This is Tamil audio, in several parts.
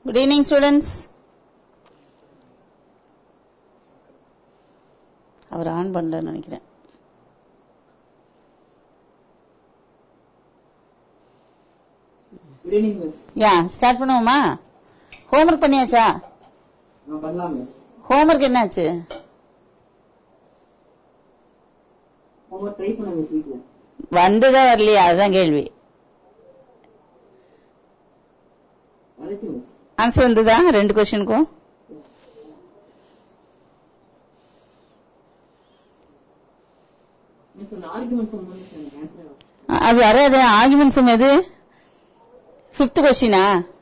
குட் ஈவினிங் ஸ்டூடெண்ட்ஸ் அவர் ஆன் பண்ணலன்னு நினைக்கிறேன் குட் ஈவினிங் மிஸ் யா ஸ்டார்ட் பண்ணுவோமா ஹோம்ஒர்க் பண்ணியாச்சா நான் பண்ணலாம் மிஸ் ஹோம்ஒர்க் என்னாச்சு ஹோம்ஒர்க் ட்ரை பண்ண மிஸ் வீட்ல வந்துதா வரலையா அதுதான் கேள்வி வந்துச்சு மிஸ் ஆன்சர் வந்ததா ரெண்டு கொஸ்டினுக்கும் மிஸ் அந்த ஆர்குமெண்ட் சம் மிஸ் எனக்கு ஆன்சர் அது வராது ஆர்குமெண்ட்ஸ் எது ஃபிஃப்த் கொஸ்டினா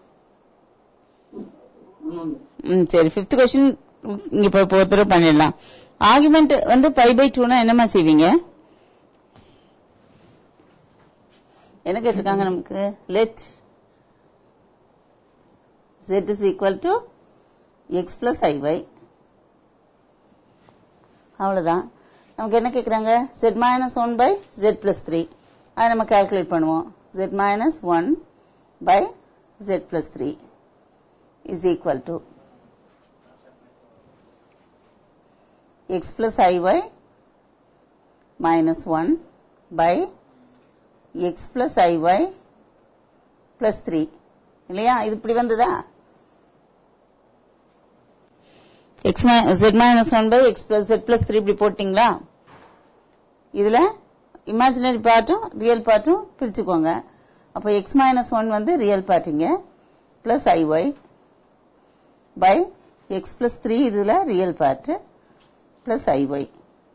ஆமா மிஸ் ம் சரி ஃபிஃப்த் கொஸ்டின் இங்க இப்போ இப்போ ஒருத்தர் பண்ணிடலாம் ஆர்குமெண்ட் வந்து பை பை டூனா என்னமா செய்வீங்க என்ன கேட்டிருக்காங்க நமக்கு let z is equal to x plus iy அவ்வளவுதான் நமக்கு என்ன கேக்குறாங்க z minus 1 by z plus 3 அதை நம்ம கால்குலேட் பண்ணுவோம் z minus 1 by z plus 3 is equal to x plus iy minus 1 by x plus iy plus 3 இல்லையா இது இப்படி வந்ததா x z minus 1 by x plus z plus 3 இப்படி போட்டீங்களா இதுல இமேஜினரி பார்ட்டும் ரியல் பார்ட்டும் பிரிச்சுக்கோங்க அப்போ x minus 1 வந்து ரியல் பார்ட்டிங்க plus iy by x plus 3 இதுல ரியல் பார்ட் plus iy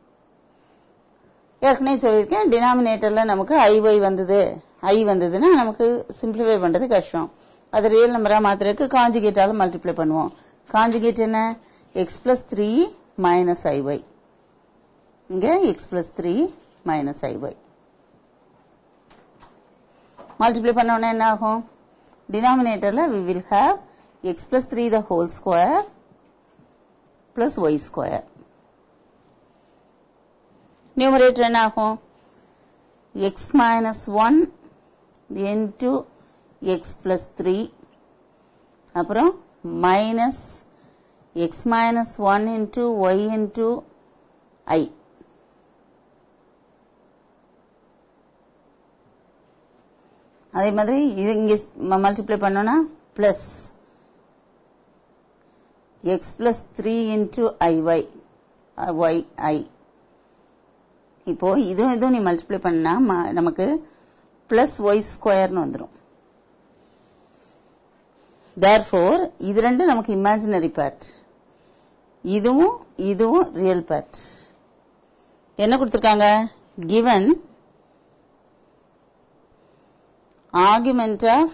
ஏற்கனவே சொல்லியிருக்கேன் டினாமினேட்டர்ல நமக்கு iy வந்தது i வந்ததுன்னா நமக்கு சிம்பிளிஃபை பண்றது கஷ்டம் அது ரியல் நம்பரா மாத்திரக்கு காஞ்சுகேட்டால மல்டிப்ளை பண்ணுவோம் காஞ்சுகேட் என்ன x plus 3 minus iy இங்க x plus 3 minus iy multiply பண்ண உடனே என்ன ஆகும் டினாமினேட்டர்ல we will have x plus 3 the whole square plus y square numerator என்ன ஆகும் x minus 1 into x plus 3 அப்புறம் minus x minus 1 into y into i அதே மாதிரி இது இங்க மல்டிப்ளை பண்ணோம்னா plus x plus three into i y y i இப்போ இதுவும் இதுவும் நீ மல்டிப்ளை பண்ணா ம- நமக்கு பிளஸ் ஒய் ஸ்கொயர்னு வந்துடும் தேர்ஃபோர் இது ரெண்டும் நமக்கு இமேஜினரி பார்ட் இதுவும் இதுவும் ரியல் பார்ட் என்ன கொடுத்திருக்காங்க given argument of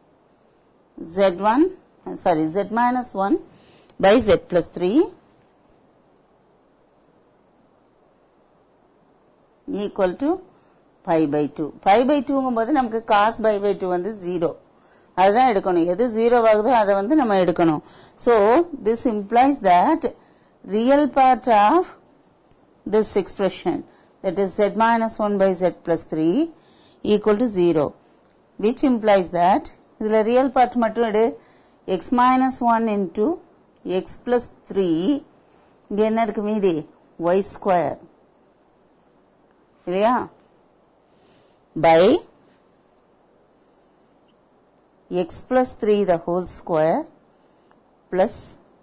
z1 sorry z minus 1 by z plus 3 equal to pi by 2 pi by 2 போது நமக்கு cos pi by 2 வந்து 0 அதுதான் எடுக்கணும் எது 0 ஆகுதோ அதை வந்து நம்ம எடுக்கணும் so this implies that real part of this expression that is z minus 1 by z plus 3 equal to 0 which implies that இதுல ரியல் பார்ட் மட்டும் எடு x minus 1 into x plus 3 இங்க என்ன இருக்கு மீதி y square இல்லையா by x plus 3 the whole square plus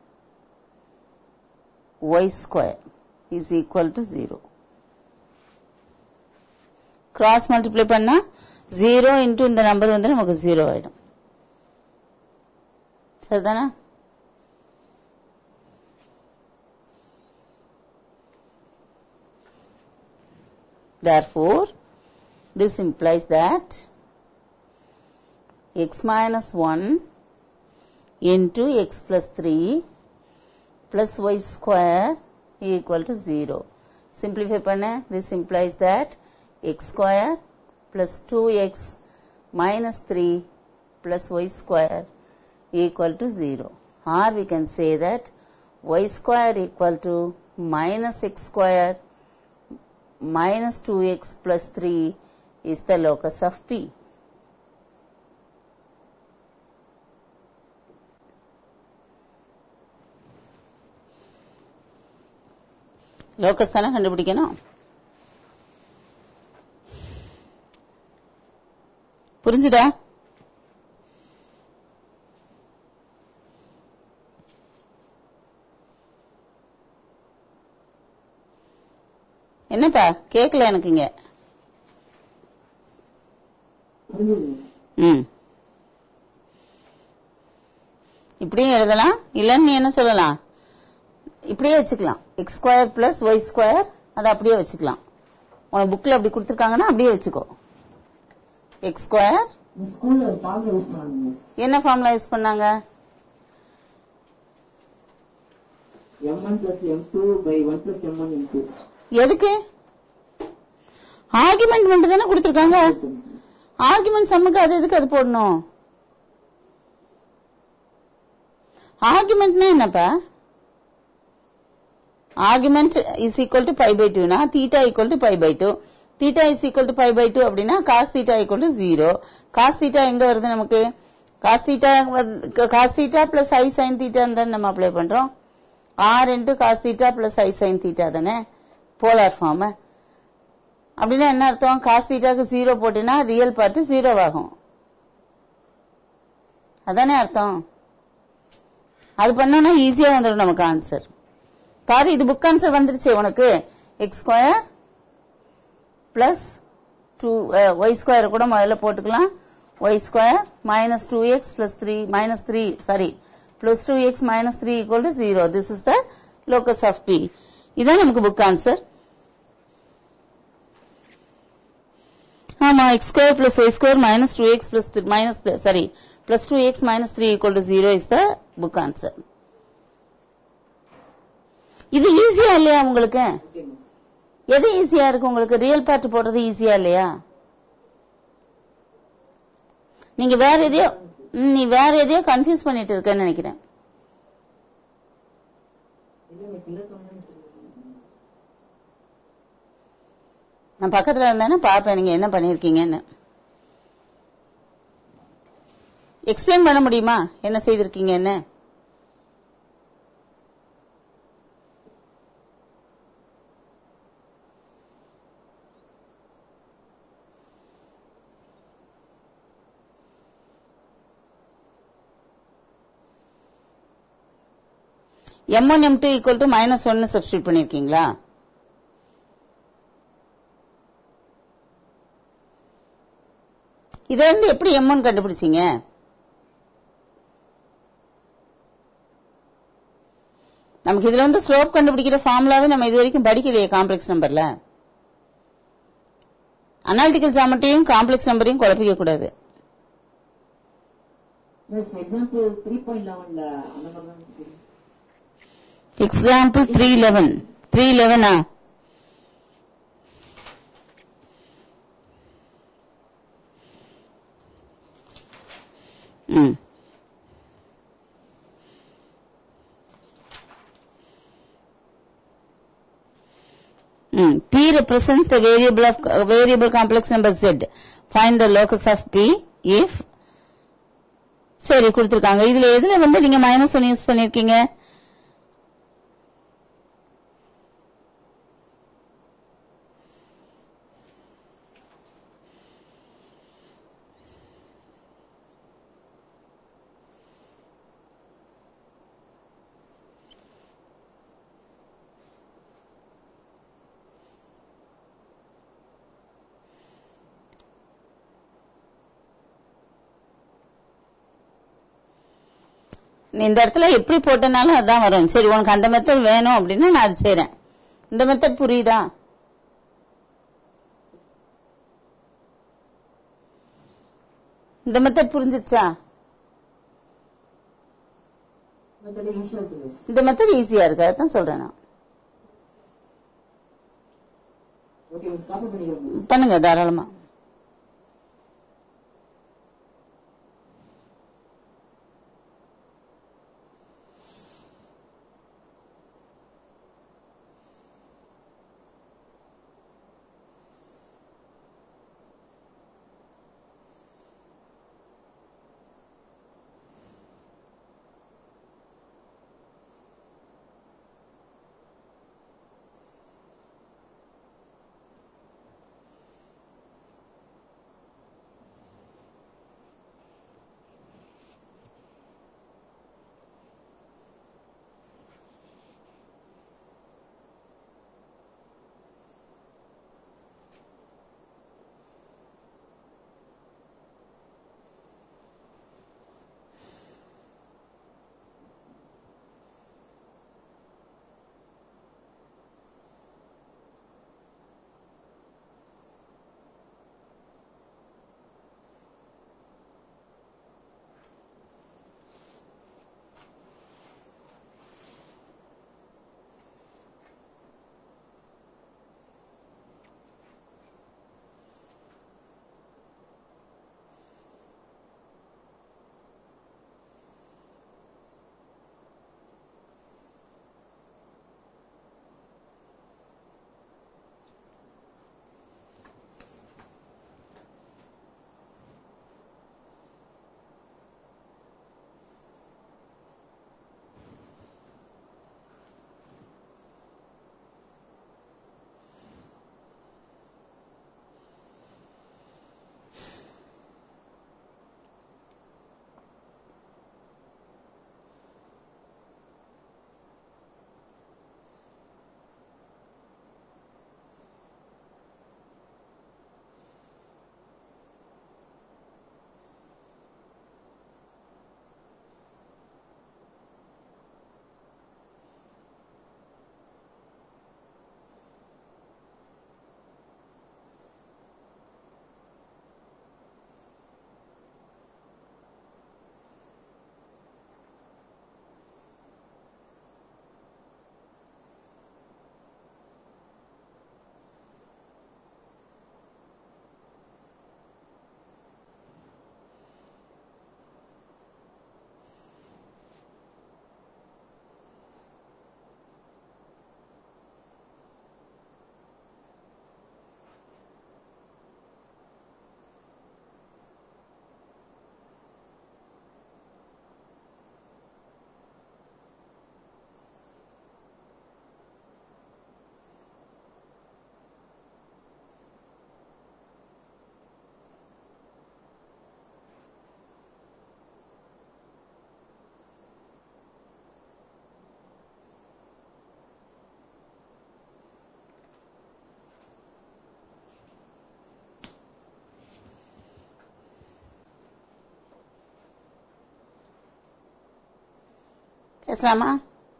y square is equal to 0 cross multiply பண்ணா 0 into இந்த நம்பர் வந்து நமக்கு 0 ஆயிடும் சரிதானா therefore this implies that x minus 1 into x plus 3 plus y square equal to 0 simplify பண்ண this implies that x square plus 2x minus 3 plus y square equal to 0 or we can say that y square equal to minus x square minus 2x plus 3 is the locus of P. Locus தானே கண்டுபிடிக்கணும் புரிஞ்சுதா என்னப்பா கேக்கல எனக்கு இங்க புரிஞ்சுது ம் இப்படியும் எழுதலாம் இல்லன்னு நீ என்ன சொல்லலாம் இப்படியே வச்சுக்கலாம் x square plus y square அதை அப்படியே வச்சுக்கலாம் உனக்கு புக்ல அப்படி கொடுத்துருக்காங்கன்னா அப்படியே வச்சுக்கோ எக்ஸ் ஸ்கொயர் இந்த ஸ்கூல்ல ஒரு ஃபார்முலா யூஸ் பண்ணாங்க மிஸ் என்ன ஃபார்முலா யூஸ் பண்ணாங்க m one plus m two by one plus m one m two எதுக்கு ஆர்குமெண்ட் மட்டும் தானே கொடுத்துருக்காங்க ஆர்குமெண்ட் சம்முக்கு அது எதுக்கு அது போடணும் ஆர்குமெண்ட்னா என்னப்பா argument is equal to pi by டூனா theta equal to pi by two theta is equal to pi by two அப்படின்னா cos theta equal to zero cos theta எங்க வருது நமக்கு cos theta cos theta plus i sine theta தானே நம்ம அப்ளை பண்றோம் r into cos theta plus i sine theta தானே போலார் ஃபார்ம் அப்படின்னா என்ன அர்த்தம் காஸ் தீட்டாக்கு ஜீரோ போட்டினா ரியல் பார்ட் ஜீரோ ஆகும் அதானே அர்த்தம் அது பண்ணோம்னா ஈஸியா வந்துடும் நமக்கு ஆன்சர் பாரு இது புக் ஆன்சர் வந்துருச்சு உனக்கு x square plus two y square கூட முதல்ல போட்டுக்கலாம் y square minus two x plus three minus three sorry plus two x minus three equal to zero this is the locus of P இதான் நமக்கு புக் ஆன்சர் ஆமா x square plus y square minus two x plus minus sorry plus two x minus three equal to zero is the book answer இது ஈஸியா இல்லையா உங்களுக்கு ஓகே மிஸ் எது ஈஸியா இருக்கு உங்களுக்கு ரியல் பார்ட் போடுறது ஈஸியா இல்லையா நீங்க வேற எதையோ ம், நீ வேற எதையோ கன்ஃபியூஸ் பண்ணிட்டு இருக்கேன்னு நினைக்கிறேன் இல்ல மிஸ் இல்ல சொன்னேன் நான் பக்கத்துல இருந்தேன்னா பாப்பேன் நீங்க என்ன பண்ணிருக்கீங்கன்னு எக்ஸ்பிளைன் பண்ண முடியுமா என்ன செய்திருக்கீங்கன்னு m one m two equal to minus ஒன்னு சப்ஸ்டியூட் பண்ணிருக்கீங்களா இதை வந்து எப்படி எம் ஒன் கண்டுபிடிச்சீங்க நமக்கு இதுல வந்து ஸ்லோப் கண்டுபிடிக்கிற ஃபார்முலாவே நம்ம இது வரைக்கும் படிக்கலையே காம்ப்ளெக்ஸ் நம்பர்ல அனாலிட்டிக்கல் ஜாமெட்ரியும் காம்ப்ளெக்ஸ் நம்பரையும் குழப்பிக்க கூடாது மிஸ் எக்ஸாம்பிள் த்ரீ பாயிண்ட் லெவன்ல அந்த மாதிரி தான் மிஸ் தெரியும். எக்ஸாம்பிள் த்ரீ லெவன் த்ரீ லெவனா ம் Mm. P represents the variable of uh, variable complex number Z. Find the locus of P if சரி கொடுத்திருக்காங்க இதுல எதுல வந்து நீங்க மைனஸ் ஒன் யூஸ் பண்ணிருக்கீங்க நீ இந்த இடத்துல எப்படி போட்டனாலும் அதான் வரும் சரி உனக்கு அந்த மெத்தட் வேணும் அப்படின்னா நான் அது செய்றேன் இந்த மெத்தட் புரியுதா இந்த மெத்தட் புரிஞ்சிச்சா மெத்தட் ஈஸியா இருக்கு மிஸ் இந்த மெத்தட் ஈஸியா இருக்கு அதான் சொல்றேன் நான் ஓகே மிஸ் காப்பி பண்ணிக்கிறேன் மிஸ் பண்ணுங்க தாராளமா பேசலாமா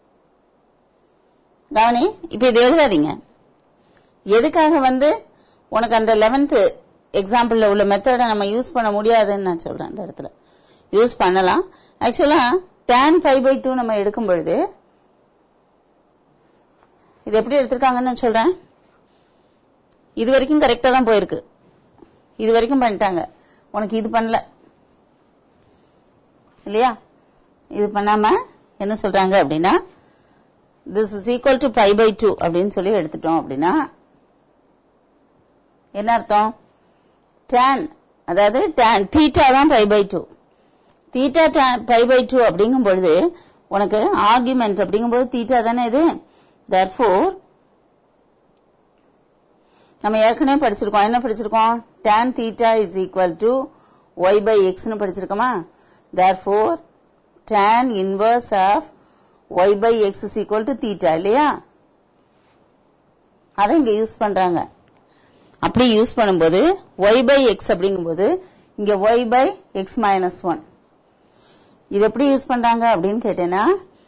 கவனி இப்ப இது எழுதாதீங்க எதுக்காக வந்து உனக்கு அந்த லெவன்த் எக்ஸாம்பிள்ல உள்ள மெத்தடை நம்ம யூஸ் பண்ண முடியாதுன்னு நான் சொல்றேன் இந்த இடத்துல யூஸ் பண்ணலாம் ஆக்சுவலா டேன் ஃபைவ் பை டூ நம்ம எடுக்கும் பொழுது இது எப்படி எடுத்திருக்காங்கன்னு நான் சொல்றேன் இது வரைக்கும் கரெக்டா தான் போயிருக்கு இது வரைக்கும் பண்ணிட்டாங்க உனக்கு இது பண்ணல இல்லையா இது பண்ணாம என்ன சொல்றாங்க அப்படின்னா this is equal to pi by two அப்படின்னு சொல்லி எடுத்துட்டோம் அப்படின்னா என்ன அர்த்தம் tan அதாவது tan தீட்டா தான் pi by two theta pi by two அப்படிங்கும் பொழுது உனக்கு ஆர்குமெண்ட் அப்படிங்கும்போது தீட்டா தானே இது therefore நம்ம ஏற்கனவே படிச்சிருக்கோம் என்ன படிச்சிருக்கோம் tan theta is equal to y by x னு படிச்சிருக்கோமா therefore tan inverse of y by x is equal to theta இல்லையா அதை இங்க யூஸ் பண்றாங்க அப்படி யூஸ் பண்ணும்போது y by x அப்படிங்கும்போது இங்க y by x minus 1 இது எப்படி யூஸ் பண்றாங்க அப்படின்னு கேட்டேன்னா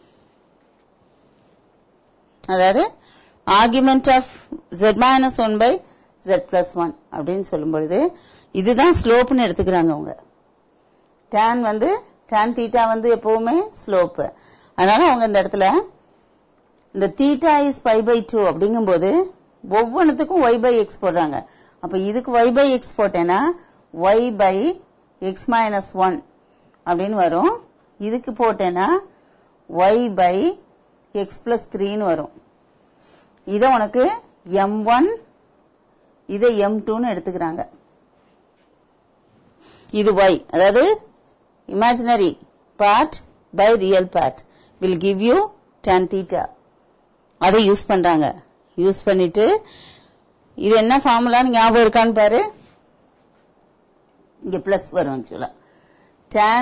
அதாவது argument of z minus 1 by z plus 1 அப்படின்னு சொல்லும் பொழுது இதுதான் ஸ்லோப்னு எடுத்துக்கிறாங்க அவங்க tan வந்து tan தீட்டா வந்து எப்பவுமே ஸ்லோப் அதனால அவங்க இந்த இடத்துல இந்த theta is pi by two அப்படிங்கும்போது ஒவ்வொன்றுத்துக்கும் ஒய் பை எக்ஸ் போடுறாங்க அப்ப இதுக்கு ஒய் பை எக்ஸ் போட்டேன்னா y by x minus one அப்படின்னு வரும் இதுக்கு போட்டேன்னா ஒய் பை எக்ஸ் பிளஸ் த்ரீன்னு வரும் இதை உனக்கு எம் ஒன் இதை எம் டூன்னு எடுத்துக்கிறாங்க இது ஒய் அதாவது imaginary part by real part will give you tan theta அதை யூஸ் பண்றாங்க யூஸ் பண்ணிட்டு இது என்ன ஃபார்முலான்னு ஞாபகம் இருக்கான்னு பாரு இங்க பிளஸ் வரும் ஆக்சுவலா tan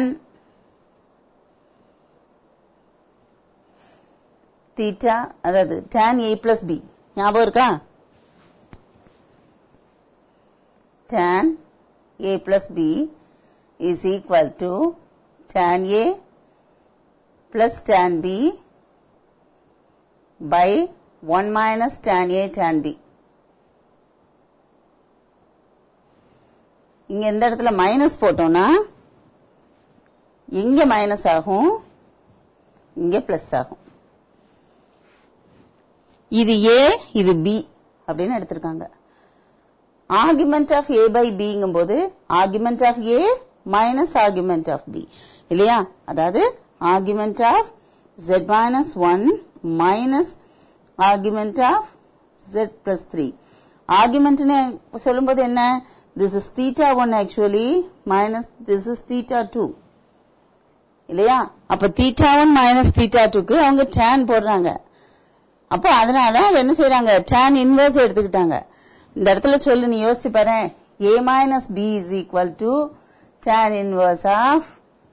theta அதாவது tan a plus b ஞாபகம் இருக்கா tan a plus b is equal to tan a plus tan b by 1 minus tan a tan b இங்க இந்த இடத்துல மைனஸ் போட்டோம்னா இங்க மைனஸ் ஆகும் இங்க பிளஸ் ஆகும் இது ஏ இது பி அப்படின்னு எடுத்திருக்காங்க ஆர்குமெண்ட் ஆஃப் ஏ பை பிங்கும் போது argument of a minus argument of b இல்லையா அதாவது argument of z minus one minus argument of z plus three ஆர்குமெண்ட்னு சொல்லும்போது என்ன this is theta one actually minus this is theta two இல்லையா அப்ப தீட்டா ஒன் மைனஸ் தீட்டா டூக்கு அவங்க tan போடுறாங்க அப்போ அதனால அது என்ன செய்யறாங்க tan இன்வர்ஸ் எடுத்துக்கிட்டாங்க இந்த இடத்துல சொல்லு நீ யோசிச்சு பாரு a minus b is equal to tan inverse of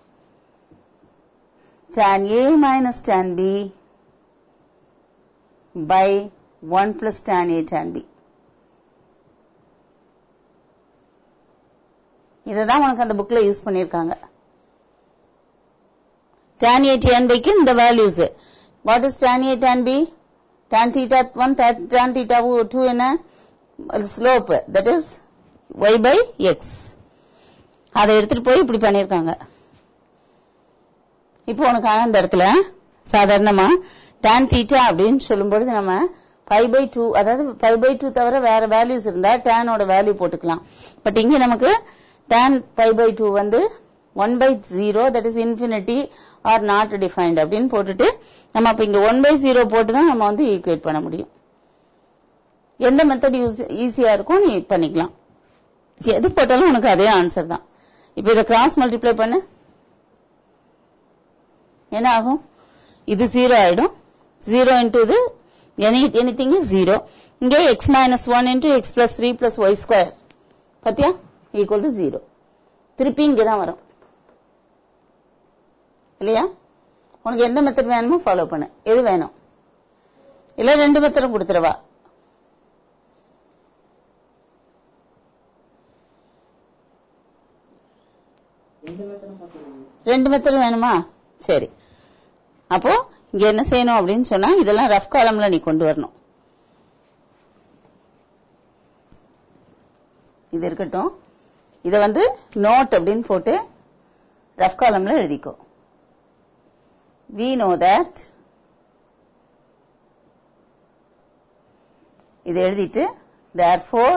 tan a minus tan b by 1 plus tan a tan b இததான் உனக்கு அந்த புக்ல யூஸ் பண்ணிருக்காங்க tan a tan b க்கு இந்த values what is tan a tan b tan theta 1 tan theta 2 என்ன slope that is y by x அதை எடுத்துட்டு போய் இப்படி பண்ணிருக்காங்க இப்போ உனக்கு ஆனா இந்த இடத்துல சாதாரணமா tan தீட்டா அப்படின்னு சொல்லும்பொழுது நம்ம five pi by two five pi by two வேற வேல்யூஸ் இருந்தா டேனோட வேல்யூ போட்டுக்கலாம் பட் இங்க நமக்கு tan five pi by two one by zero that is infinity or not defined அப்படின்னு போட்டுட்டு நம்ம அப்ப இங்க ஒன் பை ஜீரோ போட்டு தான் நம்ம வந்து ஈக்குவேட் பண்ண முடியும் எந்த மெத்தட் யூஸ் ஈஸியா இருக்கும் நீ பண்ணிக்கலாம் எது போட்டாலும் உனக்கு அதே ஆன்சர் தான் இப்போ இதை கிராஸ் மல்டிப்ளை பண்ணு என்ன ஆகும் இது ஜீரோ ஆயிடும் ஜீரோ இன்டூ இது எனி எனிதிங் இஸ் ஜீரோ இங்கே x minus one into x plus three plus y square பத்தியா ஈக்குவல் டு ஜீரோ திருப்பி இங்கே தான் வரும் இல்லையா உனக்கு எந்த மெத்தட் வேணுமோ ஃபாலோ பண்ணு எது வேணும் இல்ல ரெண்டு மெத்தடும் கொடுத்துருவா ரெண்டு மெத்தடும் பார்க்கலாம் ரெண்டு மெத்தட் வேணுமா சரி அப்போ இங்க என்ன செய்யணும் அப்படின்னு சொன்னா இதெல்லாம் ரஃப் காலம்ல நீ கொண்டு வரணும் இது இருக்கட்டும் இத வந்து நோட் அப்படின்னு போட்டு ரஃப் காலம்ல எழுதிக்கோ we know that இது எழுதிட்டு therefore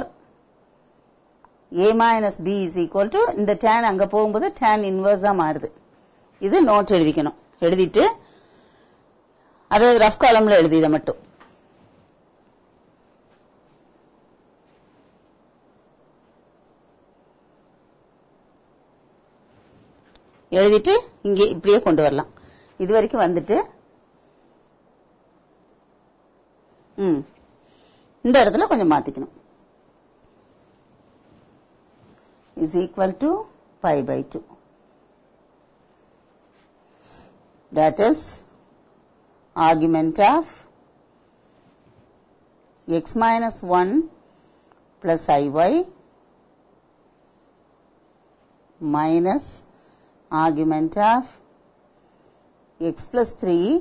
a minus b is equal to இந்த tan அங்க போகும்போது tan inverse ஆ மாறுது இது நோட் எழுதிக்கணும் எழுதிட்டு அது ரஃப் காலம்ல எழுதி இதை மட்டும் எழுதிட்டு இங்கே இப்படியே கொண்டு வரலாம் இது வரைக்கும் வந்துட்டு ம் இந்த இடத்துல கொஞ்சம் மாத்திக்கணும் is equal to pi by 2 that is argument of x minus 1 plus iy minus argument of x plus 3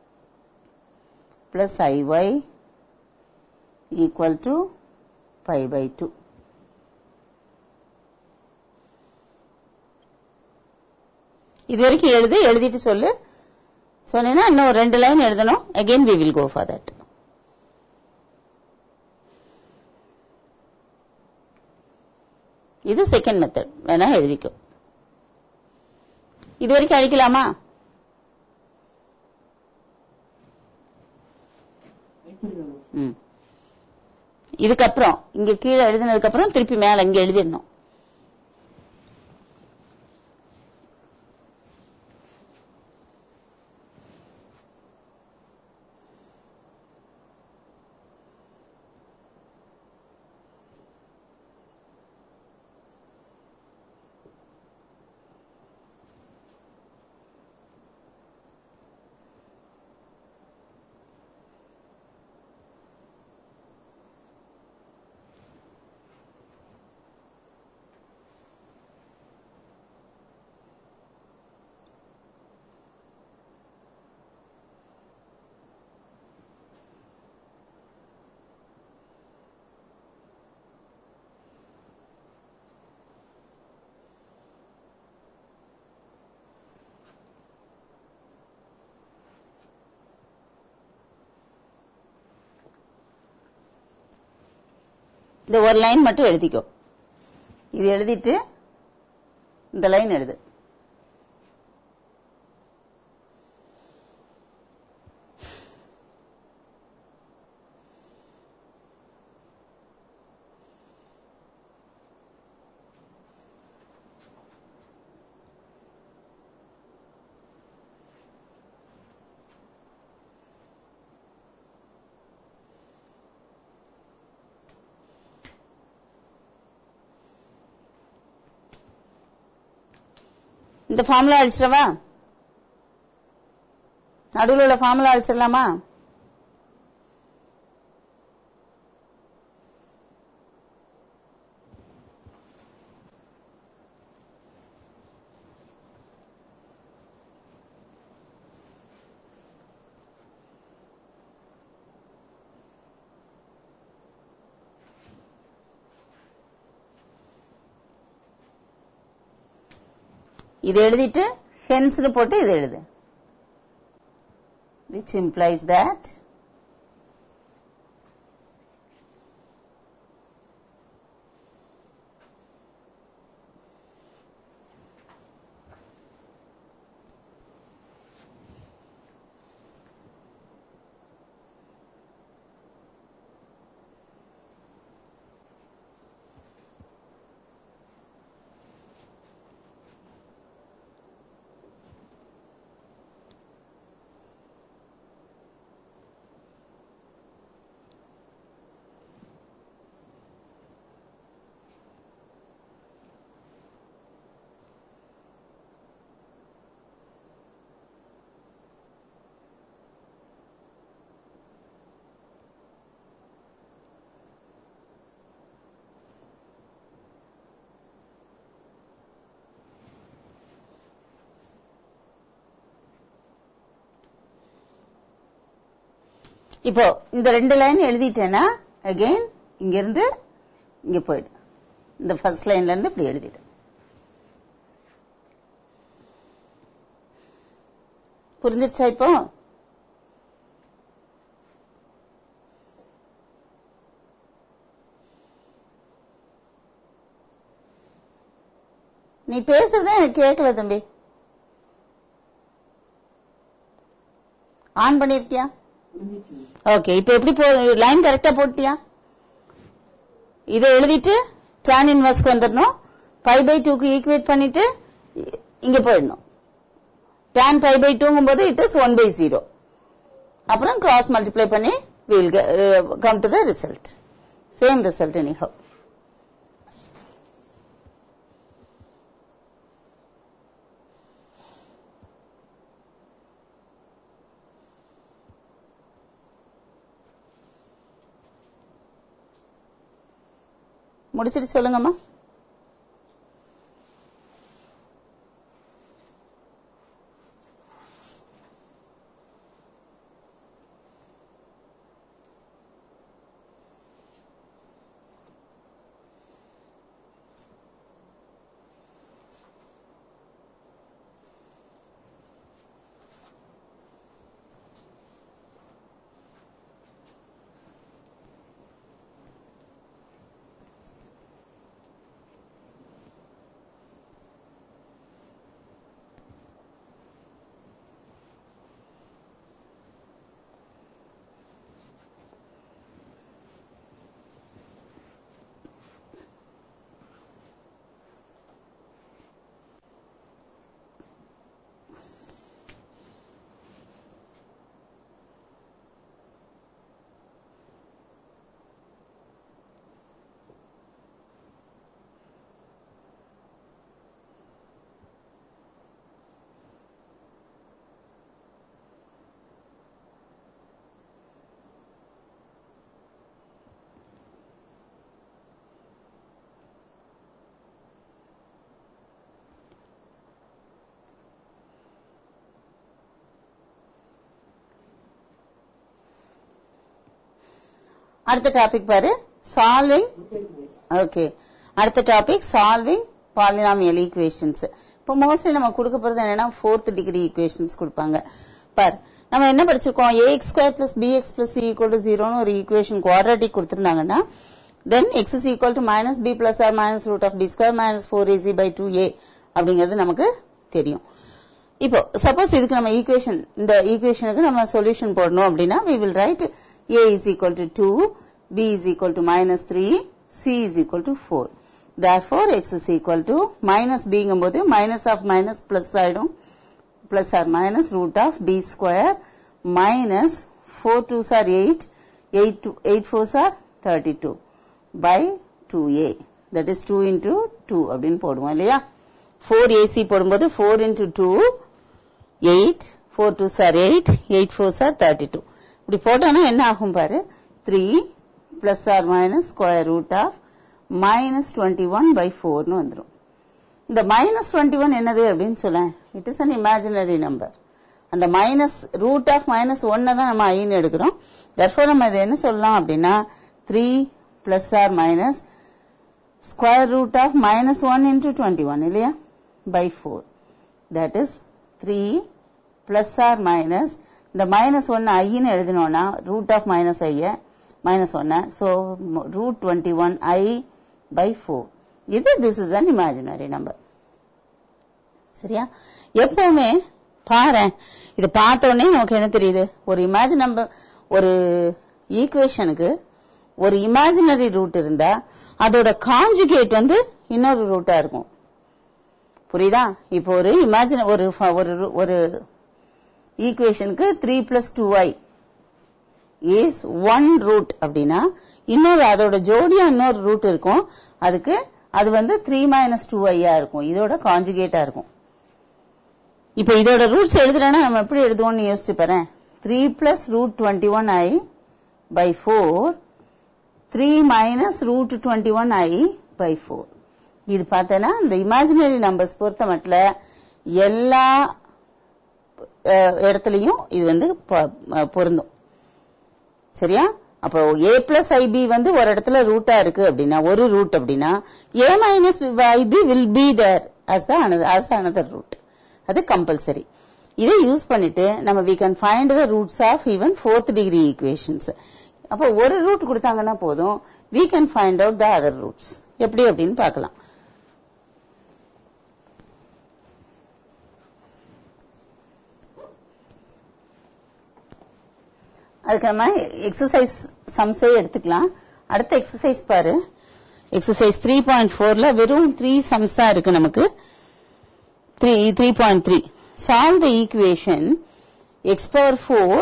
plus iy equal to pi by 2. இது வரைக்கும் எழுது எழுதிட்டு சொல்லு சொன்னீங்கன்னா இன்னும் ரெண்டு லைன் எழுதணும் again we will go for that இது செகண்ட் மெத்தட் வேணா எழுதிக்கோ இது வரைக்கும் அழிக்கலாமா ம் இதுக்கப்புறம் இங்க கீழே எழுதினதுக்கு அப்புறம் திருப்பி மேல இங்க எழுதிடணும் இந்த ஒரு லைன் மட்டும் எழுதிக்கோ இது எழுதிட்டு இந்த லைன் எழுது இந்த ஃபார்முலா அழிச்சிடவா நடுவில் உள்ள ஃபார்முலா அழிச்சிடலாமா இது எழுதிட்டு ஹென்ஸ்னு போட்டு இது எழுது which implies that இப்போ இந்த ரெண்டு லைன் எழுதிட்டேன்னா அகைன் இங்க இருந்து இங்க போயிடு இந்த ஃபர்ஸ்ட் லைன்ல இருந்து இப்படி எழுதிடு புரிஞ்சிருச்சா இப்போ நீ பேசுறத எனக்கு கேட்கல தம்பி ஆன் பண்ணிருக்கியா புரிஞ்சிச்சு ஓகே இப்போ எப்படி போ லைன் கரெக்டா போட்டியா இதை எழுதிட்டு tan இன்வர்ஸ்க்கு வந்துடணும் பை பை டூக்கு ஈக்குவேட் பண்ணிட்டு இ- இங்க போயிடணும் tan பை பை டூங்கும் போது it is one by zero அப்புறம் கிராஸ் மல்டிப்ளை பண்ணி will come to the result same result anyhow முடிச்சிட்டு சொல்லுங்கம்மா அடுத்த டாபிக் பாரு சால்விங் ஓகே அடுத்த டாபிக் சால்விங் பாலினாமியல் ஈக்குவேஷன்ஸ் இப்போ மோஸ்ட்லி நம்ம கொடுக்க போறது என்னன்னா ஃபோர்த் டிகிரி ஈக்குவேஷன்ஸ் கொடுப்பாங்க பார் நம்ம என்ன படிச்சிருக்கோம் a x square plus px plus c equal to ஜீரோன்னு ஒரு ஈக்குவேஷன் குவாட்ராட்டிக் கொடுத்திருந்தாங்கன்னா then x is equal to minus b plus or minus root of b square minus four a c by two a அப்படிங்கிறது நமக்கு தெரியும் இப்போ சப்போஸ் இதுக்கு நம்ம ஈக்குவேஷன் இந்த ஈக்குவேஷனுக்கு நம்ம சொல்யூஷன் போடணும் அப்படின்னா we will write a is equal to 2 b is equal to minus 3 c is equal to 4 therefore x is equal to minus bங்கும் போது minus of minus plus ஆயிடும் plus or minus root of b square minus 4 2s are 8 8 to 8 4s are 32 by 2a that is 2 into 2 அப்படின்னு போடுவோம் இல்லையா 4ac போடும்போது 4 into 2 8 4 2 are 8 8 4 are 32 இப்படி போட்டோம்னா என்ன ஆகும் பாரு 3 plus or minus square root of minus 21 by 4 னு வந்துரும் இந்த மைனஸ் டுவெண்ட்டி ஒன் என்னது அப்படின்னு சொல்ல it is an imaginary number அந்த மைனஸ் ரூட் ஆஃப் மைனஸ் ஒன்னை தான் நம்ம ஐன்னு எடுக்கிறோம் தர்ஃபோர் நம்ம இதை என்ன சொல்லலாம் அப்படின்னா three plus or minus square root of minus one into twenty one இல்லையா by four that is three plus or minus இந்த மைனஸ் ஒன்னு ஐன்னு எழுதினோம்னா ரூட் ஆஃப் மைனஸ் ஐய மைனஸ் ஒன்னு so root twenty one i by four இது this is an imaginary number சரியா எப்பவுமே பாரேன் இது பார்த்த உடனே நமக்கு என்ன தெரியுது ஒரு இமேஜின் நம்பர் ஒரு ஈக்குவேஷனுக்கு ஒரு இமேஜினரி ரூட் இருந்தா அதோட காஞ்சுகேட் வந்து இன்னொரு ரூட்டா இருக்கும் புரியுதா இப்போ ஒரு இமேஜின் ஒரு ஃப- ஒரு ரு- ஒரு ஈக்குவேஷனுக்கு three plus two i is one root அப்படின்னா இன்னொரு அதோட ஜோடியா இன்னொரு ரூட் இருக்கும் அதுக்கு அது வந்து த்ரீ மைனஸ் டூ ஐயா இருக்கும் இதோட காஞ்சுகேட்டா இருக்கும் இப்போ இதோட ரூட்ஸ் எழுதுறேன்னா நம்ம எப்படி எழுதுவோம்னு யோசிச்சு பாரு three plus root twenty one i by four three minus root twenty one i by four இது பார்த்தேன்னா இந்த இமேஜினரி நம்பர்ஸ் பொறுத்த மட்டும் எல்லா அஹ், இடத்துலயும் இது வந்து பொ- அஹ், பொருந்தும் சரியா அப்போ a பிளஸ் ஐபி வந்து ஒரு இடத்துல ரூட்டா இருக்கு அப்படின்னா ஒரு ரூட் அப்படின்னா a minus i b will be there as the as another root அது கம்பல்சரி இதை யூஸ் பண்ணிட்டு நம்ம we can find the roots of even fourth degree equations அப்போ ஒரு ரூட் கொடுத்தாங்கன்னா போதும் we can find out the other roots எப்படி அப்படின்னு பார்க்கலாம் அதுக்கு நம்ம எக்ஸசைஸ் சம்ஸே எடுத்துக்கலாம் அடுத்த எக்ஸசைஸ் பாரு எக்ஸசைஸ் த்ரீ பாயிண்ட் ஃபோர்ல வெறும் த்ரீ சம்ஸ் தான் இருக்கு நமக்கு three three point three solve the equation x power four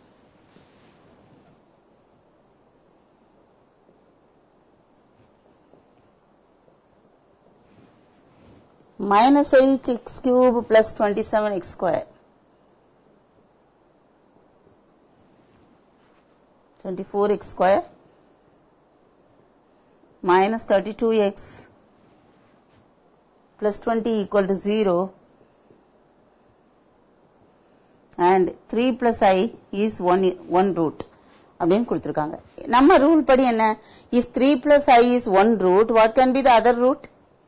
minus 8x cube plus 27x square. 24x square minus 32x plus 20 equal to 0 and 3 plus i is 1 1 root அப்படின்னு கொடுத்திருக்காங்க நம்ம ரூல் படி என்ன if 3 plus i is 1 root what can be the other root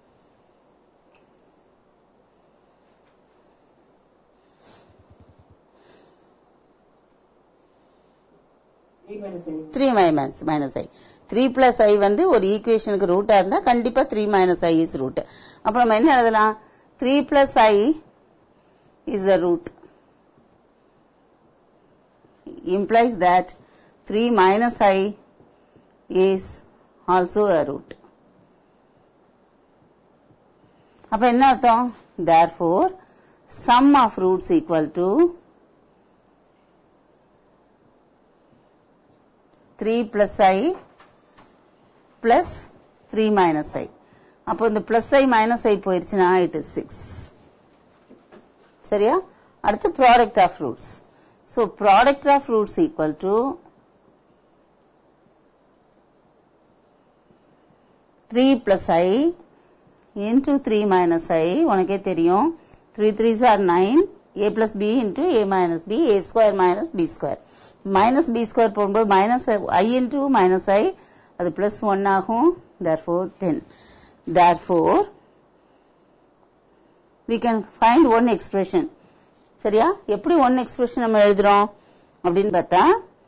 Three minus I. Three minus minus i three plus i வந்து ஒரு ஈக்குவேஷனுக்கு ரூட்டா இருந்தா கண்டிப்பா three minus i is root அப்ப நம்ம என்ன எழுதலாம் three plus i is a root implies that 3 minus i is also a root. அப்ப என்ன அர்த்தம் therefore sum of roots equal to 3 plus i plus 3 minus i. அப்போ இந்த plus i minus i போயிருச்சுன்னா it is 6. சரியா அடுத்து product of roots. So product of roots equal to 3 plus i into 3 minus i உனக்கே தெரியும் 3 3s are 9 a plus b into a minus b a square minus b square minus b square போடும்போது minus i into minus i அது plus 1 ஆகும் therefore 10 therefore we can find one expression சரியா எப்படி ஒன் எக்ஸ்பிரஷன் நம்ம எழுதுறோம் அப்படின்னு பார்த்தா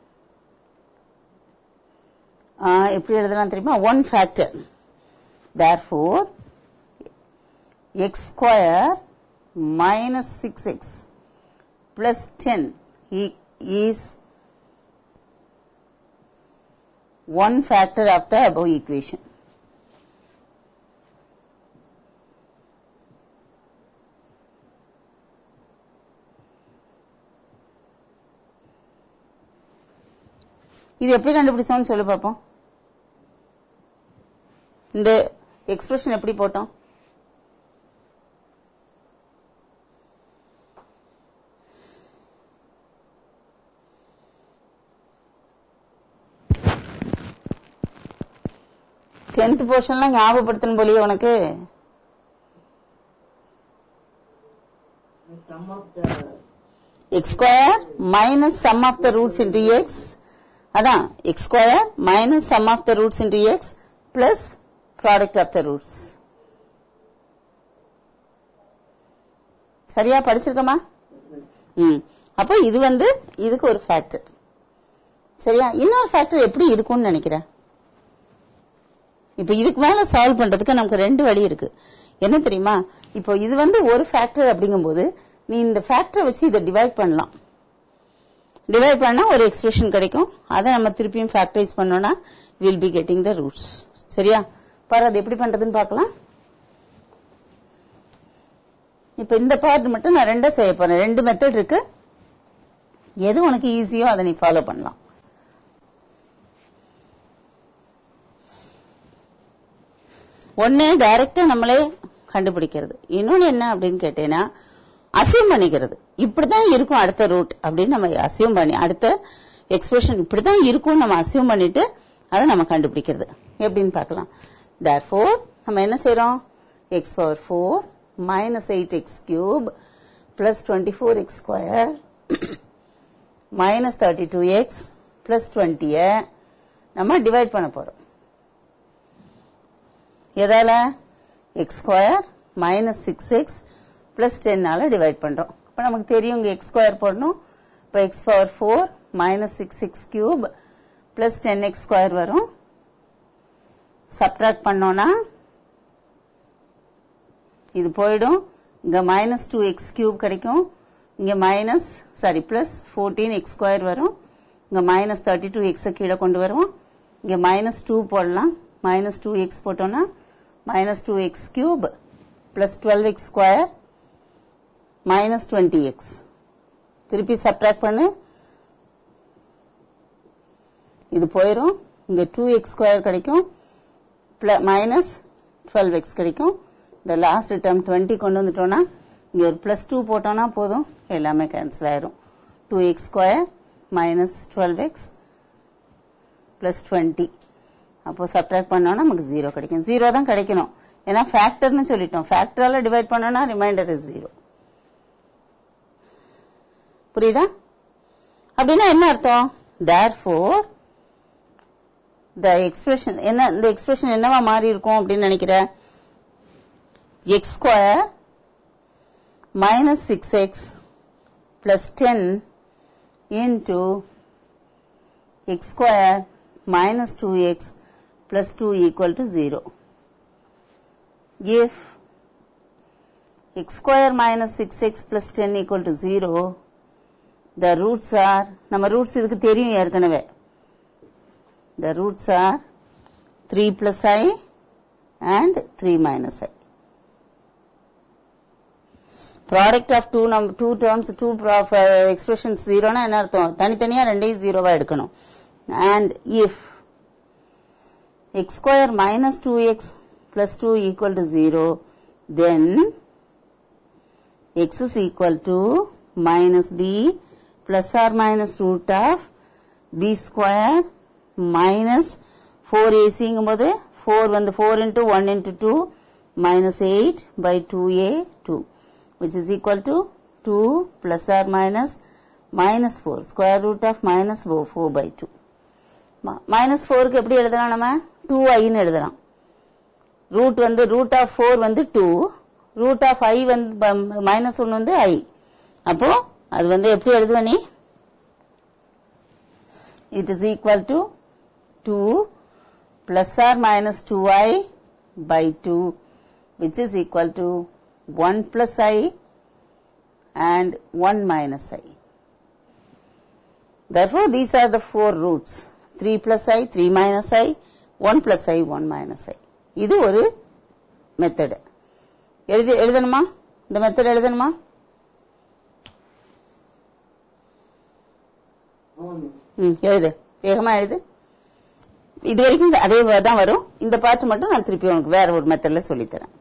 ஆ, எப்படி எழுதலாம் தெரியுமா one factor therefore x square minus six x plus ten is one factor of the above equation இது எப்படி கண்டுபிடிச்சோம்னு சொல்லு பார்ப்போம் இந்த எக்ஸ்பிரஷன் எப்படி போட்டோம் டென்த் போர்ஷன்லாம் ஞாபகப்படுத்தணும் போலியே உனக்கு The sum of the x square minus sum of the roots into x அதான் x square minus sum of the roots into x plus product of the roots சரியா படிச்சிருக்கமா ம் அப்போ இது வந்து இதுக்கு ஒரு ஃபேக்டர் சரியா இன்னொரு ஃபேக்டர் எப்படி இருக்கும்னு நினைக்கிறேன் இப்போ இதுக்கு மேல சால்வ் பண்றதுக்கு நமக்கு ரெண்டு வழி இருக்கு என்ன தெரியுமா இப்போ இது வந்து ஒரு ஃபேக்டர் அப்படிங்கும்போது நீ இந்த ஃபேக்டரை வச்சு இதை டிவைட் பண்ணலாம் டிவைட் பண்ணா ஒரு எக்ஸ்பிரஷன் கிடைக்கும் அதை நம்ம திருப்பியும் ஃபேக்டரைஸ் பண்ணோம்னா will be getting the roots சரியா பாரு அது எப்படி பண்றதுன்னு பார்க்கலாம் இப்ப இந்த பார்ட் மட்டும் நான் ரெண்டா செய்ய போறேன் ரெண்டு மெத்தட் இருக்கு எது உனக்கு ஈஸியோ அதை நீ ஃபாலோ பண்ணலாம் ஒண்ணு டைரக்டா நம்மளே கண்டுபிடிக்கிறது இன்னொன்னு என்ன அப்படின்னு கேட்டேன்னா அசியூம் பண்ணிக்கிறது இப்படிதான் இருக்கும் அடுத்த ரூட் அப்படின்னு நம்ம அசியூம் பண்ணி அடுத்த எக்ஸ்பிரஷன் இப்படிதான் இருக்கும் நம்ம அசியூம் பண்ணிட்டு அதை நம்ம கண்டுபிடிக்கிறது எப்படின்னு பார்க்கலாம் therefore நம்ம என்ன செய்றோம் x power four minus eight x cube plus twenty four x square minus thirty two x plus டுவெண்ட்டிய நம்ம டிவைட் பண்ண போறோம் எதால x square minus six x plus டென்னால டிவைட் பண்றோம் இப்ப நமக்கு தெரியும் இங்க எக்ஸ் ஸ்கொயர் போடணும் இப்ப x power four minus six x cube plus ten x square வரும் சப்ட்ராக்ட் பண்ணோம்னா இது போயிடும் இங்க மைனஸ் டூ எக்ஸ் கியூப் கிடைக்கும் இங்க minus sorry plus fourteen x square வரும் இங்க மைனஸ் தேர்ட்டி டூ எக்ஸ் கீழே கொண்டு வருவோம் இங்க மைனஸ் டூ போடலாம் மைனஸ் டூ எக்ஸ் போட்டோம்னா minus two x cube plus twelve x square minus twenty x திருப்பி சப்ட்ராக்ட் பண்ணு இது போயிடும் இங்க டூ எக்ஸ் ஸ்கொயர் கிடைக்கும் மைனஸ் டுவெல் எக்ஸ் கிடைக்கும் இந்த லாஸ்ட் டேர்ம் டுவெண்ட்டி கொண்டு வந்துட்டோம்னா இங்க ஒரு பிளஸ் டூ போட்டோம்னா போதும் எல்லாமே கேன்சல் ஆயிரும் two x square minus twelve x plus twenty அப்போ சப்ட்ராக்ட் பண்ணோம்னா நமக்கு ஜீரோ கிடைக்கும் ஜீரோ தான் கிடைக்கணும் ஏன்னா ஃபேக்டர்னு சொல்லிட்டோம் ஃபேக்டரால டிவைட் பண்ணோம்னா ரிமைண்டர் இஸ் ஜீரோ புரியுதா அப்படின்னா என்ன அர்த்தம் தேர் ஃபோர் த எக்ஸ்பிரஷன் என்ன இந்த எக்ஸ்பிரஷன் என்னவா மாறி இருக்கும் அப்படின்னு நினைக்கிற x square minus six x plus ten into x square minus 2x plus 2 equal to 0. If x square minus 6x plus 10 equal to 0, the roots are, நம்ம roots இதுக்கு தெரியும் ஏற்கனவே. The roots are 3 plus i and 3 minus i. Product of two, num two terms, two of, uh, expressions 0 னா என்ன அர்த்தம் தனித்தனியா ரெண்டையும் ஜீரோவா எடுக்கணும் and if x square minus 2x plus 2 equal to 0 then x is equal to minus b plus or minus root of b square minus 4ac ங்கும்போது 4 வந்து 4 into 1 into 2 minus 8 by 2a 2 which is equal to 2 plus or minus minus 4 square root of minus 4 by 2 minus ஃபோருக்கு எப்படி எழுதலாம் நம்ம டூ ஐன்னு எழுதலாம் ரூட் வந்து ரூட் ஆஃப் ஃபோர் வந்து டூ ரூட் ஆஃப் ஐ வந்து மைனஸ் ஒன் வந்து ஐ அப்போ அது வந்து எப்படி எழுதுவ நீ it is equal to two plus or minus two i by two which is equal to one plus i and one minus i Therefore, these are the four roots. 3 plus i, 3 minus i, 1 plus i, 1 minus i. இது ஒரு மெத்தடு எழுதி எழுதணுமா இந்த மெத்தட் எழுதணுமா ஆமா மிஸ் ம் எழுது வேகமா எழுது இது வரைக்கும் அதே தான் வரும் இந்த பார்ட் மட்டும் நான் திருப்பி உனக்கு வேற ஒரு மெத்தட்ல சொல்லித்தரேன்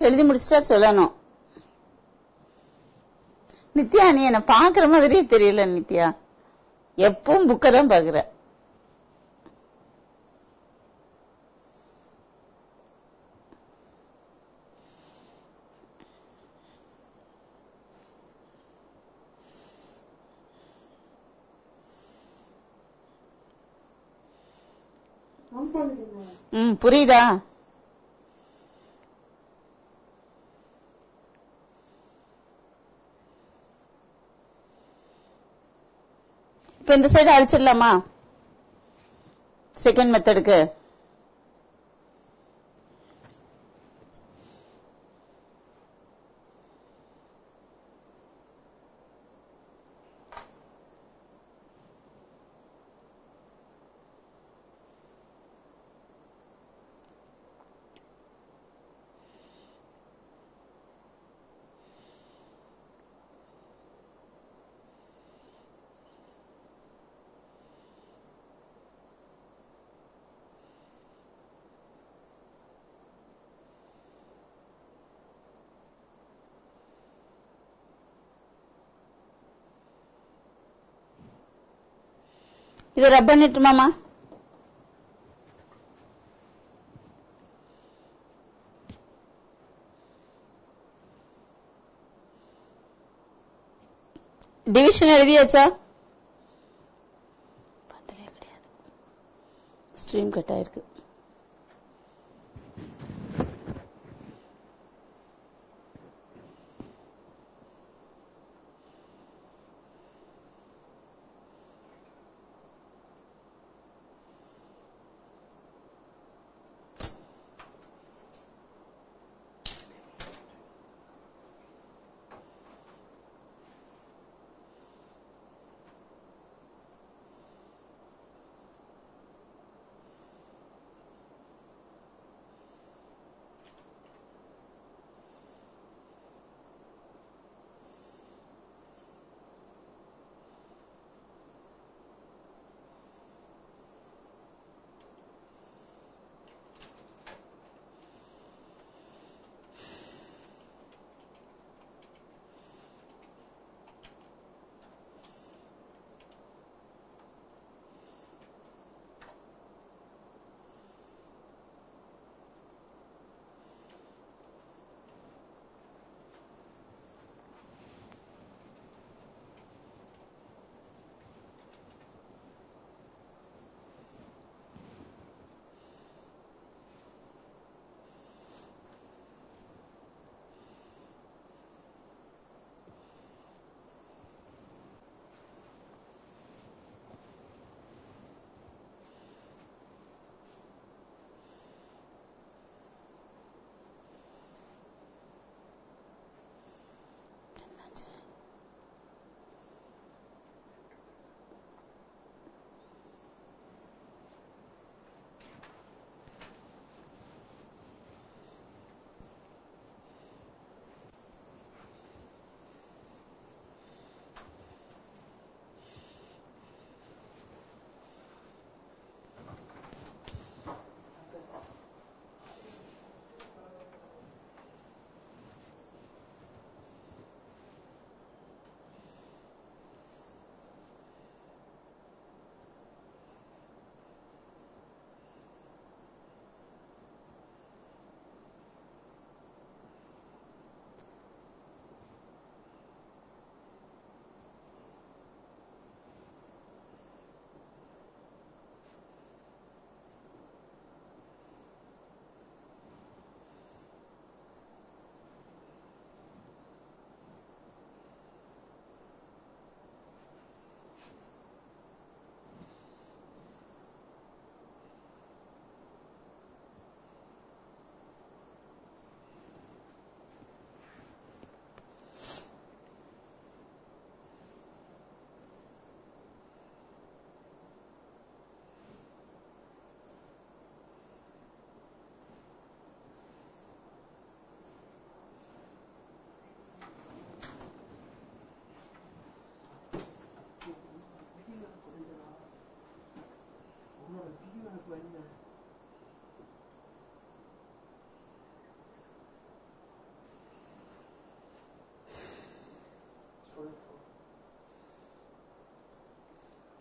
எழுதி முடிச்சிட்டா சொல்லணும் நித்யா நீ என்ன பாக்குற மாதிரியே தெரியல நித்யா எப்பவும் புக்க தான் பாக்குற ம் புரியுதா இப்ப இந்த சைடு அடிச்சிடலாமா செகண்ட் மெத்தடுக்கு இது ரப் பண்ணிட்டுமாமா டிவிஷன் எழுதியாச்சா பத்தலே கிடையாது ஸ்ட்ரீம் கட் ஆயிருக்கு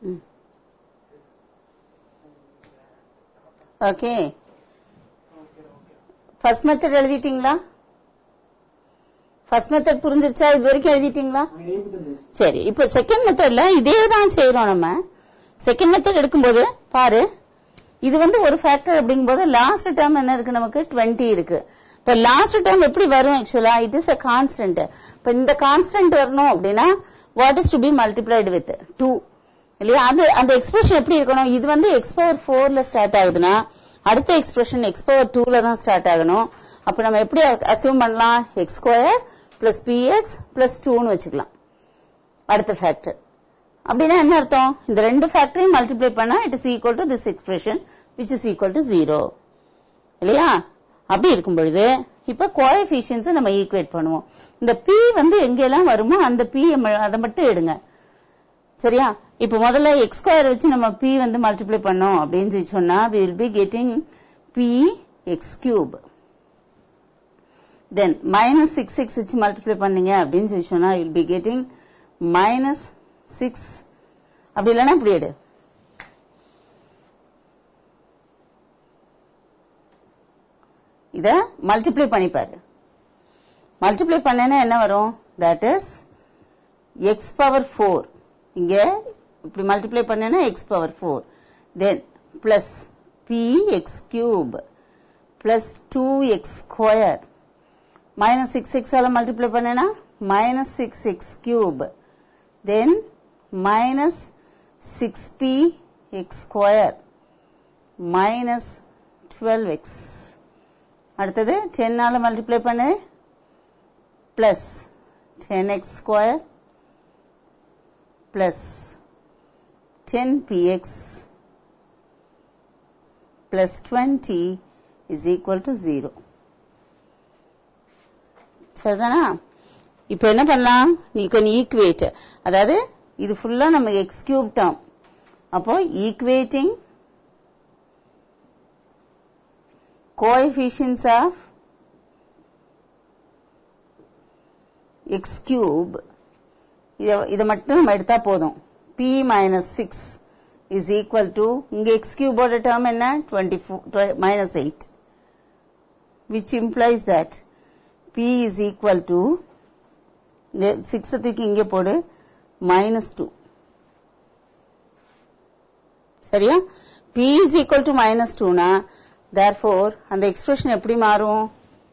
ஓகே ஃபர்ஸ்ட் மெத்தட் எழுதிட்டீங்களா ஃபர்ஸ்ட் மெத்தட் புரிஞ்சிருச்சா இது வரைக்கும் எழுதிட்டீங்களா நான் எழுதிட்டேன் சரி இப்ப செகண்ட் மெத்தட்ல இதே தான் செய்யறோம் நம்ம செகண்ட் மெத்தட் எடுக்கும்போது பாரு இது வந்து ஒரு ஃபேக்டர் அப்படிங்கும்போது லாஸ்ட் டேர்ம் என்ன இருக்கு நமக்கு 20 இருக்கு இப்ப லாஸ்ட் டேர்ம் எப்படி வரும் ஆக்சுவலா இட் இஸ் a கான்ஸ்டன்ட் இப்ப இந்த கான்ஸ்டன்ட் வரணும் அப்படின்னா what is to be multiplied with two இல்லையா அது அந்த எக்ஸ்பிரஷன் எப்படி இருக்கணும் இது வந்து எக்ஸ் பவர் ஃபோர்ல ஸ்டார்ட் ஆகுதுன்னா அடுத்த எக்ஸ்பிரஷன் எக்ஸ் பவர் டூல தான் ஸ்டார்ட் ஆகணும் அப்ப நம்ம எப்படி அசியூம் பண்ணலாம் x square plus px plus டூன்னு வச்சுக்கலாம் அடுத்த ஃபேக்டர் அப்படின்னா என்ன அர்த்தம் இந்த ரெண்டு ஃபேக்டரையும் மல்டிப்ளை பண்ணா it is equal to this expression which is equal to zero இல்லையா அப்படி இருக்கும் பொழுது இப்ப கோஎஃபிஷியன்ஸ் நம்ம ஈக்குவேட் பண்ணுவோம் இந்த p வந்து எங்கெல்லாம் வருமோ அந்த p அதை மட்டும் எடுங்க சரியா இப்ப முதல்ல எக்ஸ் ஸ்கொயர் வச்சு நம்ம p வந்து மல்டிப்ளை பண்ணோம் அப்படின்னு சொல்லி சொன்னா we will be getting p x cube then minus six six வச்சு மல்டிப்ளை பண்ணீங்க அப்படின்னு சொல்லி சொன்னா will be getting minus six அப்படி இல்லைன்னா இப்படி எடு இத மல்டிப்ளை பண்ணிப்பாரு மல்டிப்ளை பண்ணேன்னா என்ன வரும் that is x power four இங்க இப்படி மல்டிப்ளை பண்ணேன்னா x power four then plus p x cube plus two x square minus six சிக்ஸால மல்டிப்ளை பண்ணேன்னா minus six x cube then minus six p x square minus twelve x அடுத்தது டென்னால மல்டிப்ளை பண்ணு plus ten x square plus ten p x plus twenty is equal to zero சரிதானா இப்ப என்ன பண்ணலாம் நீ கொஞ்சம் ஈக்குவேட் அதாவது இது ஃபுல்லா நம்ம எக்ஸ் கியூப் டேர்ம் அப்போ equating coefficients of x cube இத- இத மட்டும் நம்ம எடுத்தா போதும் p minus 6 is equal to இங்க x cube ஓட term என்ன 24 minus 8 which implies that p is equal to இந்த 6 தூக்கி இங்க போடு minus 2 சரியா p is equal to minus 2 னா therefore அந்த எக்ஸ்பிரஷன் எப்படி மாறும்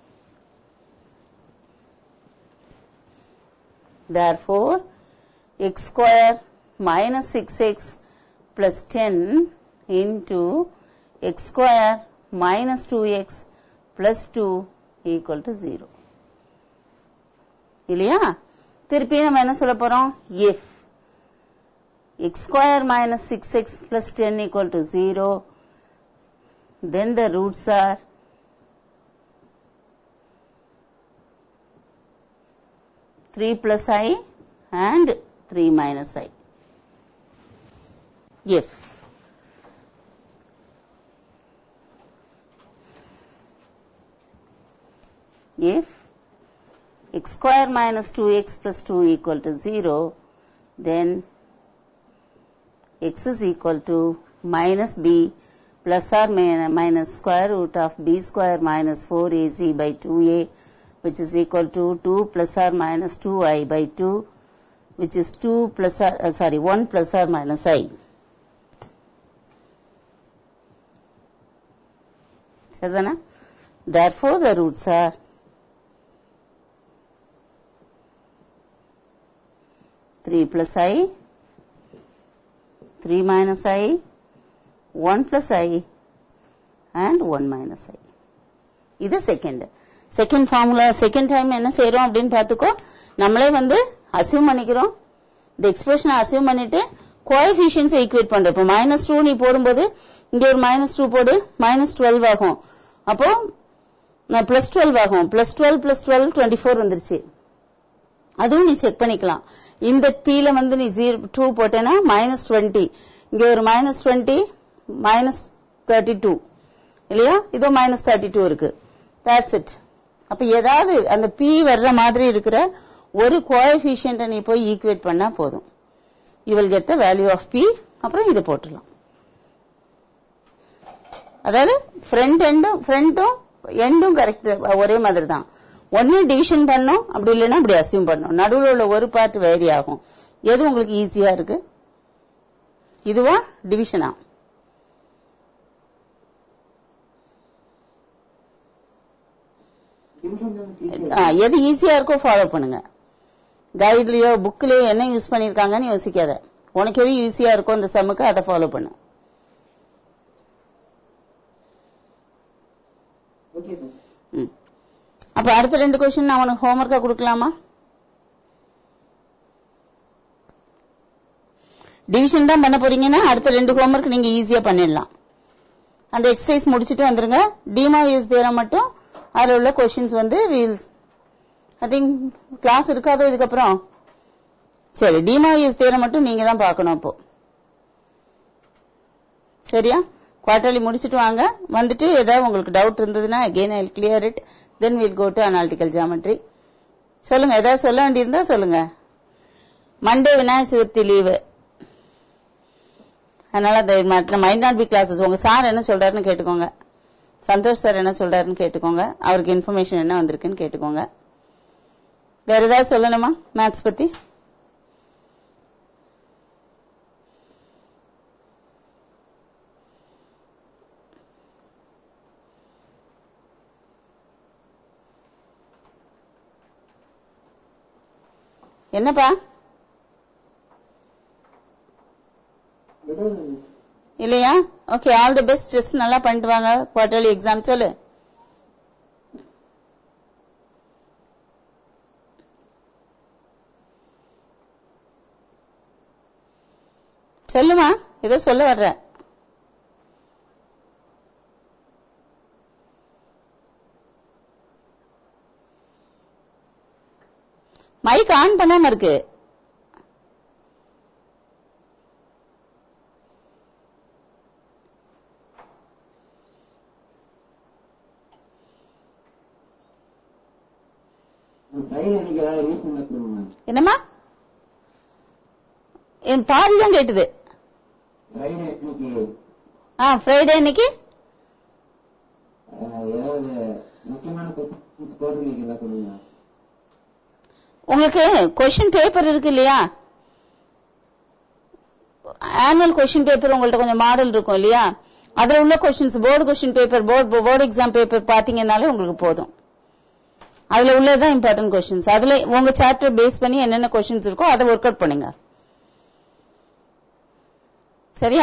therefore x square minus 6x plus 10 into x square minus 2x plus 2 equal to 0 இல்லையா திருப்பி நம்ம என்ன சொல்ல போறோம் if x square minus 6x plus 10 equal to 0 then the roots are three plus i and three minus i. If if x square minus 2x plus 2 equal to 0, then x is equal to minus b plus or min- minus square root of b square minus 4ac by 2a which is equal to 2 plus or minus 2i by 2 which is 2 plus or, uh, sorry 1 plus or minus i. சரிதானா therefore the roots are three plus i, three minus i, one plus i, and one minus i. இது second second formula second time என்ன செய்யறோம் அப்படின்னு பார்த்துக்கோ நம்மளே வந்து அசியூம் பண்ணிக்கிறோம் இந்த எக்ஸ்பிரஷனை அசியூம் பண்ணிட்டு கோஎஃபிஷியன்ஸ் ஈக்குவேட் பண்றோம் இப்போ மைனஸ் டூ நீ போடும்போது இங்க ஒரு மைனஸ் டூ போடு மைனஸ் டுவெல் ஆகும் அப்போ பிளஸ் டுவெல் ஆகும் plus twelve plus twelve twenty four வந்துருச்சு அதுவும் நீ செக் பண்ணிக்கலாம் இந்த பீல வந்து நீ ஜீரோ டூ போட்டேன்னா மைனஸ் டுவெண்ட்டி இங்க ஒரு minus twenty minus thirty two இல்லையா இதோ மைனஸ் தேர்ட்டி டூ இருக்கு that's இட் அப்ப ஏதாவது அந்த பி வர்ற மாதிரி இருக்கிற ஒரு கோஎஃபிஷியன்ட்டை நீ போய் ஈக்குவேட் பண்ணா போதும் you will get the value of p அப்புறம் இது போட்டுடலாம் அதாவது ஃப்ரண்ட் எண்டும் ஃப்ரண்ட்டும் எண்டும் கரெக்ட் ஒரே மாதிரி தான் ஒன்னு டிவிஷன் பண்ணும் அப்படி இல்லைன்னா அப்படி அசியூம் பண்ணும் நடுவுல உள்ள ஒரு பார்ட் வேரி ஆகும் எது உங்களுக்கு ஈஸியா இருக்கு இதுவா டிவிஷனா டிவிஷன் தான் easy. ஆ, எது ஈஸியா இருக்கோ ஃபாலோ பண்ணுங்க கைட்லயோ புக்லயோ என்ன யூஸ் பண்ணிருக்காங்கன்னு யோசிக்காத உனக்கு எது ஈஸியா இருக்கோ அந்த சம்முக்கு அதை ஃபாலோ பண்ணு ஓகே மிஸ் ம். அப்ப அடுத்த ரெண்டு கொஸ்டின் நான் உனக்கு ஹோம்ஒர்க்கா கொடுக்கலாமா டிவிஷன் தான் பண்ண போறீங்கன்னா அடுத்த ரெண்டு ஹோம்ஒர்க் நீங்க ஈஸியா பண்ணிடலாம் அந்த எக்ஸசைஸ் முடிச்சிட்டு வந்துருங்க டிமாவிஎஸ் தேரம் மட்டும் அதுல உள்ள கொஸ்டின்ஸ் வந்து வீல் ஐ திங்க் கிளாஸ் இருக்காதோ இதுக்கப்புறம் சரி டிமாவிஎஸ் தேரம் மட்டும் நீங்க தான் பார்க்கணும் அப்போ சரியா குவார்டர்லி முடிச்சிட்டு வாங்க வந்துட்டு ஏதாவது உங்களுக்கு டவுட் இருந்ததுன்னா again I clear it then will go to analytical geometry சொல்லுங்க ஏதாவது சொல்ல வேண்டியிருந்தா சொல்லுங்க மண்டே விநாயகர் சதுர்த்தி லீவு அதனால மைண்ட் நாட் பி கிளாஸஸ் உங்க சார் என்ன சொல்றாருன்னு கேட்டுக்கோங்க சந்தோஷ் சார் என்ன சொல்றாருன்னு கேட்டுக்கோங்க அவருக்கு இன்ஃபர்மேஷன் என்ன வந்திருக்குன்னு கேட்டுக்கோங்க வேற ஏதாவது சொல்லணுமா மேத்ஸ் பத்தி என்னப்பா எதாவது மிஸ் இல்லையா okay all the best test நல்லா பண்ணிட்டு வாங்க குவார்டர்லி எக்ஸாம் சொல்லு சொல்லுமா ஏதோ சொல்ல வர்ற மைக் ஆன் பண்ணாம இருக்கு ஃப்ரைடே அன்னைக்கு ஏதாவது ரீசன் கொடுங்க என்னம்மா என் பாதி தான் கேட்டுது ஃப்ரைடே அன்னைக்கு ஆ ஃப்ரைடே இன்னைக்கு அஹ், ஏதாவது முக்கியமான கொஸ்டின்ஸ் போட்டுருக்கீங்களா கொடுங்க உங்களுக்கு கொஸ்டின் பேப்பர் இருக்கு இல்லையா ஆனுவல் கொஸ்டின் பேப்பர் உங்கள்ட்ட கொஞ்சம் மாடல் இருக்கும் இல்லையா அதுல உள்ள questions board question paper board board exam paper பாத்தீங்கன்னாலே உங்களுக்கு போதும் அதுல உள்ளதுதான் இம்பார்ட்டன்ட் கொஸ்டின்ஸ் அதுல உங்க சாப்டர் பேஸ் பண்ணி என்னென்ன கொஸ்டின்ஸ் இருக்கோ அதை ஒர்க் அவுட் பண்ணுங்க சரியா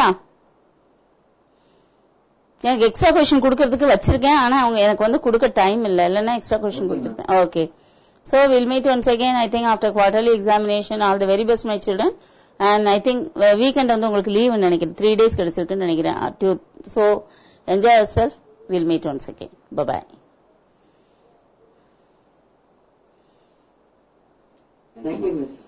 எனக்கு எக்ஸ்ட்ரா கொஸ்டின் கொடுக்கறதுக்கு வச்சிருக்கேன் ஆனா அவங்க எனக்கு வந்து கொடுக்க டைம் இல்ல இல்லைன்னா எக்ஸ்ட்ரா கொஸ்டின் கொடுத்துருப்பேன் okay So we'll meet once again, I think after quarterly examination, all the very best my children. And I think uh, weekend வந்து உங்களுக்கு லீவ் நினைக்கிறேன் த்ரீ டேஸ் கிடைச்சிருக்குன்னு நினைக்கிறேன் too so enjoy yourself will meet once again bye bye thank you miss